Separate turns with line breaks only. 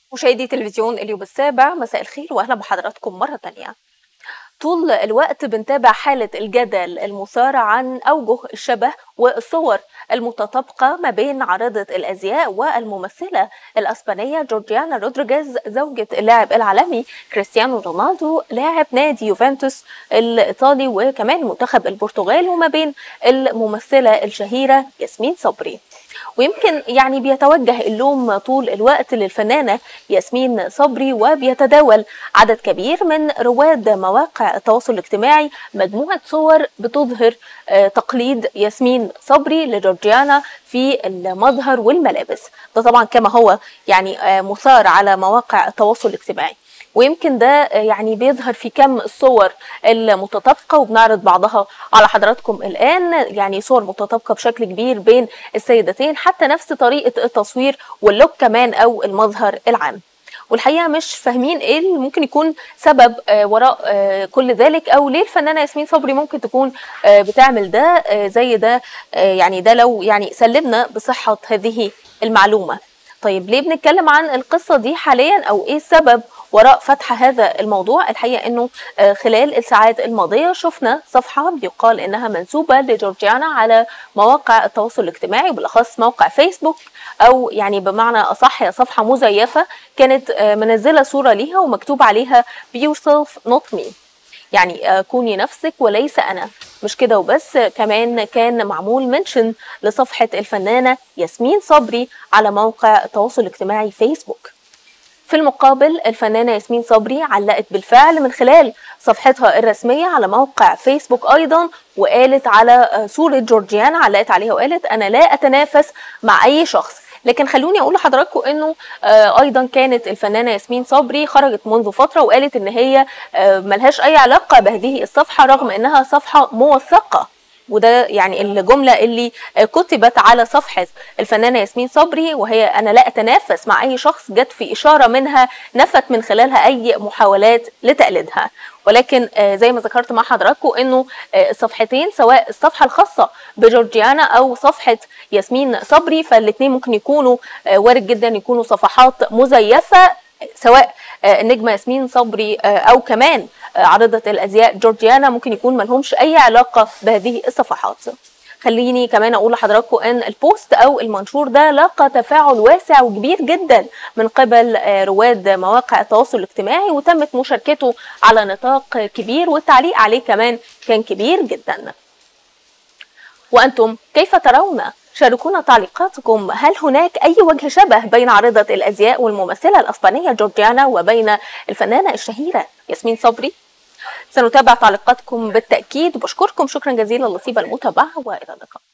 مشاهدي تلفزيون اليوم السابع مساء الخير واهلا بحضراتكم مره تانية طول الوقت بنتابع حالة الجدل المثار عن أوجه الشبه والصور المتطابقة ما بين عارضة الأزياء والممثلة الأسبانية جورجيانا رودريجيز زوجة اللاعب العالمي كريستيانو رونالدو لاعب نادي يوفنتوس الإيطالي وكمان منتخب البرتغال وما بين الممثلة الشهيرة ياسمين صبري ويمكن يعني بيتوجه اللوم طول الوقت للفنانة ياسمين صبري وبيتداول عدد كبير من رواد مواقع التواصل الاجتماعي مجموعة صور بتظهر آه، تقليد ياسمين صبري لجورجيانا في المظهر والملابس ده طبعا كما هو يعني آه، مثار على مواقع التواصل الاجتماعي ويمكن ده يعني بيظهر في كم الصور المتطابقه وبنعرض بعضها على حضراتكم الان يعني صور متطابقه بشكل كبير بين السيدتين حتى نفس طريقه التصوير واللوك كمان او المظهر العام والحقيقه مش فاهمين ايه اللي ممكن يكون سبب آه، وراء آه، كل ذلك او ليه الفنانه ياسمين صبري ممكن تكون آه، بتعمل ده زي ده يعني ده لو يعني سلمنا بصحه هذه المعلومه طيب ليه بنتكلم عن القصه دي حاليا او ايه السبب وراء فتح هذا الموضوع الحقيقه انه آه، خلال الساعات الماضيه شفنا صفحه بيقال انها منسوبه لجورجيانا على مواقع التواصل الاجتماعي وبالاخص موقع فيسبوك او يعني بمعنى اصح هي صفحه مزيفه كانت آه، منزله صوره ليها ومكتوب عليها be yourself not me يعني آه، كوني نفسك وليس انا مش كده وبس كمان كان معمول منشن لصفحه الفنانه ياسمين صبري على موقع التواصل الاجتماعي فيسبوك في المقابل الفنانة ياسمين صبري علقت بالفعل من خلال صفحتها الرسمية على موقع فيسبوك أيضا وقالت على صورة جورجيانا علقت عليها وقالت أنا لا أتنافس مع أي شخص لكن خلوني اقول لحضراتكم انه آه، ايضا كانت الفنانه ياسمين صبري خرجت منذ فتره وقالت ان هي آه، ملهاش اي علاقه بهذه الصفحه رغم انها صفحه موثقه وده يعني الجمله اللي كتبت على صفحه الفنانه ياسمين صبري وهي انا لا اتنافس مع اي شخص جت في اشاره منها نفت من خلالها اي محاولات لتقليدها ولكن آه، زي ما ذكرت مع حضراتكم انه آه، الصفحتين سواء الصفحه الخاصه بجورجيانا او صفحه ياسمين صبري فالاثنين ممكن يكونوا آه، وارد جدا يكونوا صفحات مزيفه سواء النجمه ياسمين صبري او كمان عارضة الأزياء جورجيانا ممكن يكون ملهمش أي علاقة بهذه الصفحات خليني كمان اقول لحضراتكم ان البوست او المنشور ده لاقى تفاعل واسع وكبير جدا من قبل آه، رواد مواقع التواصل الاجتماعي وتمت مشاركته على نطاق كبير والتعليق عليه كمان كان كبير جدا وانتم كيف ترون شاركونا تعليقاتكم هل هناك أي وجه شبه بين عارضة الأزياء والممثلة الأسبانية جورجيانا وبين الفنانة الشهيرة ياسمين صبري؟ سنتابع تعليقاتكم بالتأكيد وبشكركم شكرا جزيلا لطيب المتابعة وإلى اللقاء